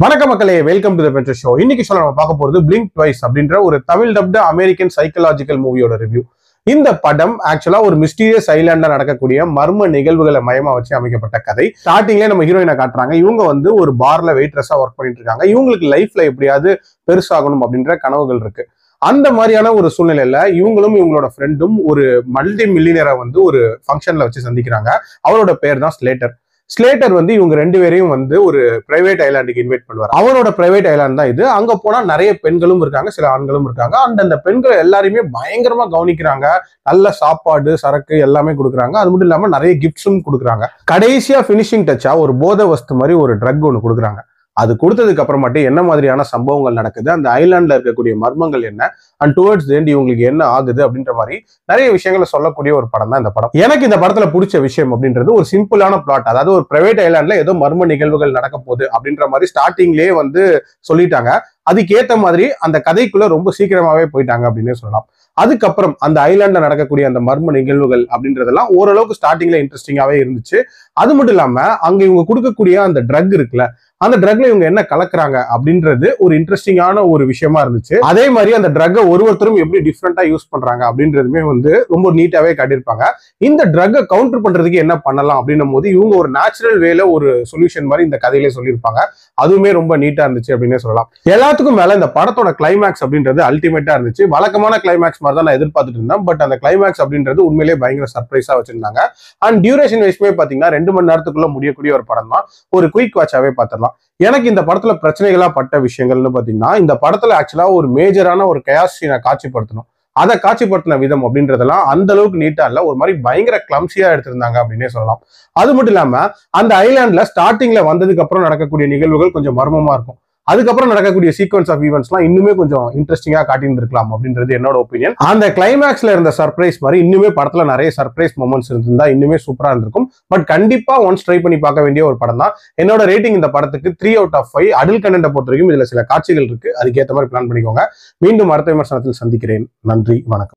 வணக்க மக்களே welcome to the பெட்ர ஷோ இன்னைக்கு சொல்ல நம்ம பார்க்க போறது பிளிங்க் ட்வைஸ் அப்படின்ற ஒரு தமிழ் டப்டு அமெரிக்கன் சைக்கலாஜிக்கல் மூவியோட ரிவ்யூ இந்த படம் ஆக்சுவலா ஒரு மிஸ்டீரியஸ் ஐலாண்ட்ல நடக்கக்கூடிய மர்ம நிகழ்வுகளை மையமா வச்சு அமைக்கப்பட்ட கதை ஸ்டார்டிங்லேயே நம்ம ஹீரோயினை காட்டுறாங்க இவங்க வந்து ஒரு பார்ல வெயிட்ரஸா ஒர்க் பண்ணிட்டு இருக்காங்க இவங்களுக்கு லைஃப்ல எப்படியாவது பெருசாகணும் அப்படின்ற கனவுகள் இருக்கு அந்த மாதிரியான ஒரு சூழ்நிலையில இவங்களும் இவங்களோட ஃப்ரெண்டும் ஒரு மல்டி மில்லியனரை வந்து ஒரு ஃபங்க்ஷன்ல வச்சு சந்திக்கிறாங்க அவரோட பேர் தான் ஸ்லேட்டர் ஸ்லேட்டர் வந்து இவங்க ரெண்டு பேரையும் வந்து ஒரு பிரைவேட் ஐலாண்டுக்கு இன்வைட் பண்ணுவார் அவரோட பிரைவேட் ஐலாண்ட் தான் இது அங்க போனா நிறைய பெண்களும் இருக்காங்க சில ஆண்களும் இருக்காங்க அண்ட் அந்த பெண்கள் எல்லாரையுமே பயங்கரமா கவனிக்கிறாங்க நல்ல சாப்பாடு சரக்கு எல்லாமே கொடுக்குறாங்க அது மட்டும் இல்லாம நிறைய கிஃப்ட்ஸும் கொடுக்குறாங்க கடைசியா ஃபினிஷிங் டச்சா ஒரு போதை வஸ்து மாதிரி ஒரு ட்ரக் ஒன்று கொடுக்குறாங்க அது கொடுத்ததுக்கு அப்புறமாட்டி என்ன மாதிரியான சம்பவங்கள் நடக்குது அந்த ஐலாண்ட்ல இருக்கக்கூடிய மர்மங்கள் என்ன அண்ட் டுவர்ட்ஸ் எண்ட் இவங்களுக்கு என்ன ஆகுது அப்படின்ற மாதிரி நிறைய விஷயங்களை சொல்லக்கூடிய ஒரு படம் தான் இந்த படம் எனக்கு இந்த படத்துல பிடிச்ச விஷயம் அப்படின்றது ஒரு சிம்பிளான பிளாட் அதாவது ஒரு பிரைவேட் ஐலாண்ட்ல ஏதோ மர்ம நிகழ்வுகள் நடக்க போகுது அப்படின்ற மாதிரி ஸ்டார்டிங்லேயே வந்து சொல்லிட்டாங்க அதுக்கேத்த மாதிரி அந்த கதைக்குள்ள ரொம்ப சீக்கிரமாவே போயிட்டாங்க அப்படின்னே சொல்லலாம் அதுக்கப்புறம் அந்த ஐலாண்ட்ல நடக்கக்கூடிய அந்த மர்ம நிகழ்வுகள் அப்படின்றதெல்லாம் ஓரளவுக்கு ஸ்டார்டிங்ல இன்ட்ரெஸ்டிங்காவே இருந்துச்சு அது மட்டும் இல்லாம அங்க இவங்க கொடுக்கக்கூடிய அந்த ட்ரக் இருக்குல்ல அந்த ட்ரக்ல இவங்க என்ன கலக்குறாங்க அப்படின்றது ஒரு இன்ட்ரெஸ்டிங்கான ஒரு விஷயமா இருந்துச்சு அதே மாதிரி அந்த ட்ரக்கை ஒரு ஒருத்தரும் எப்படி டிஃப்ரெண்டா யூஸ் பண்றாங்க அப்படின்றதுமே வந்து ரொம்ப நீட்டாவே காட்டியிருப்பாங்க இந்த ட்ரக்கை கவுண்டர் பண்றதுக்கு என்ன பண்ணலாம் அப்படின்னும் போது இவங்க ஒரு நேச்சுரல் வேல ஒரு சொல்யூஷன் மாதிரி இந்த கதையிலே சொல்லியிருப்பாங்க அதுவுமே ரொம்ப நீட்டா இருந்துச்சு அப்படின்னே சொல்லலாம் எல்லாத்துக்கும் மேல இந்த படத்தோட கிளைமேக்ஸ் அப்படின்றது அல்டிமேட்டா இருந்துச்சு வழக்கமான கிளைமேக்ஸ் மாதிரி தான் நான் எதிர்பார்த்துட்டு இருந்தேன் பட் அந்த கிளைமேக்ஸ் அப்படின்றது உண்மையிலேயே பயங்கர சர்ப்ரைஸா வச்சிருந்தாங்க அண்ட் டியூரேஷன் வைஸ்மே பாத்தீங்கன்னா ரெண்டு மணி நேரத்துக்குள்ள முடியக்கூடிய ஒரு படம் தான் ஒரு குயிக் வாட்சாவே பார்த்துடலாம் எனக்கு இந்த படத்துல பிரச்சனைகளா பட்ட விஷயங்கள்னு பாத்தீங்கன்னா இந்த படத்துல ஆக்சுவலா ஒரு மேஜரான ஒரு கயாஸ் சீனை காட்சிப்படுத்தணும் அதை காட்சிப்படுத்தின விதம் அப்படின்றதெல்லாம் அந்த அளவுக்கு நீட்டா இல்ல ஒரு மாதிரி பயங்கர கிளம்சியா எடுத்திருந்தாங்க அப்படின்னே சொல்லலாம் அது மட்டும் இல்லாம அந்த ஐலாண்ட்ல ஸ்டார்டிங்ல வந்ததுக்கு அப்புறம் நடக்கக்கூடிய நிகழ்வுகள் கொஞ்சம் மர்மமா இருக்கும் அதுக்கப்புறம் நடக்கக்கூடிய சீக்வன்ஸ் ஆஃப் ஈவெண்ட்ஸ்லாம் இன்னுமே கொஞ்சம் இன்ட்ரெஸ்டிங்கா காட்டியிருந்திருக்கலாம் அப்படின்றது என்னோட ஒப்பீனியன் அந்த கிளைமேக்ஸ்ல இருந்த சர்ப்ரைஸ் மாதிரி இன்னுமே படத்துல நிறைய சர்ப்ரைஸ் மூமெண்ட்ஸ் இருந்திருந்தா இன்னுமே சூப்பரா இருந்திருக்கும் பட் கண்டிப்பா ஒன்ஸ் ட்ரை பண்ணி பார்க்க வேண்டிய ஒரு படம் தான் என்னோட ரேட்டிங் இந்த படத்துக்கு three out of five adult கண்டென்ட்டை பொறுத்த வரைக்கும் இதுல சில காட்சிகள் இருக்கு அதுக்கேற்ற மாதிரி பிளான் பண்ணிக்கோங்க மீண்டும் அடுத்த விமர்சனத்தில் சந்திக்கிறேன் நன்றி வணக்கம்